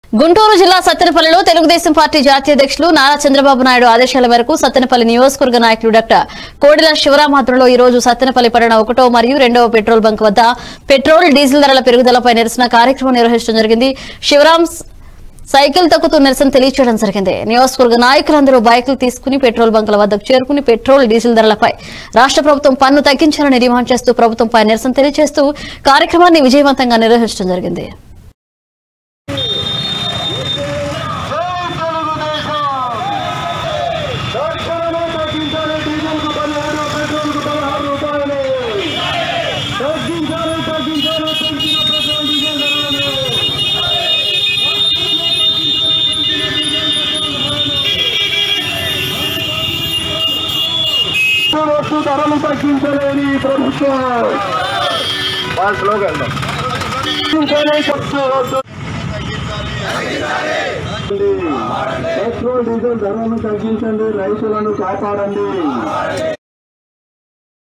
గుంటూరు జిల్లా సత్తెనపల్లిలో తెలుగుదేశం పార్టీ జాతీయ అధ్యక్షులు నారా చంద్రబాబు నాయుడు ఆదేశాల మేరకు సత్తెనపల్లి నియోజకవర్గ నాయకులు డాక్టర్ కోడెల శివరామాత్రలో ఈ రోజు సత్తెనపల్లి పట్టణ ఒకటో మరియు రెండవ పెట్రోల్ బంక్ వద్ద పెట్రోల్ డీజిల్ ధరల పెరుగుదలపై నిరసన కార్యక్రమం నిర్వహించడం జరిగింది శివరాం సైకిల్ తొక్కుతూ నిరసన తెలియచేయడం జరిగింది నియోజకవర్గ నాయకులందరూ బైకులు తీసుకుని పెట్రోల్ బంకుల వద్దకు చేరుకుని పెట్రోల్ డీజిల్ ధరలపై రాష్ట్ర ప్రభుత్వం పన్ను తగ్గించాలని డిమాండ్ చేస్తూ ప్రభుత్వంపై నిరసన తెలియజేస్తూ కార్యక్రమాన్ని విజయవంతంగా నిర్వహించడం జరిగింది తక్షణమే తగ్గించాలి డీజిల్కు పదిహేడు పెట్రోల్కు పదహారు రూపాయలు తగ్గించాలి తగ్గించాలి పెంచిన పెట్రోల్ డీజిల్ ధరలు వస్తు ధరలు తగ్గించలేని ప్రభుత్వం స్లోగన్ తగ్గించాలి ఖర్చు వద్దు పెట్రోల్ డీజిల్ ధరలను తగ్గించండి రైతులను కాపాడండి